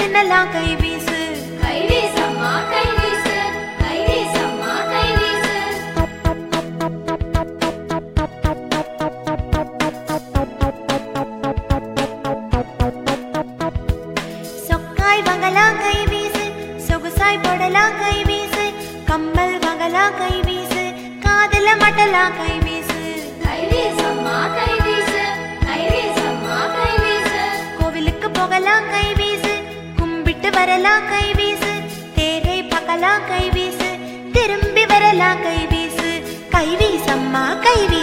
தின்னலாம் கை வீசு கைவீசம்மா கைவீசு கைவீசம்மா கைவீசு சொக்காய் வாங்கலாம் கை வீசு சொகுசாய் போடலாம் கை வீசு கம்மல் வாங்கலாம் கை வீசு காதுல மட்டலாம் கை வீசு கைவீசம்மா கைவீசு கைவீசம்மா கைவீசு கோவிலுக்கு போகலாம் கை வீசு கும்பிட்டு வரலாம் கை வீசு தேரை பார்க்கலாம் கை வீசு திரும்பி வரலாம் கை வீசு கை வீசம்மா கை வீசு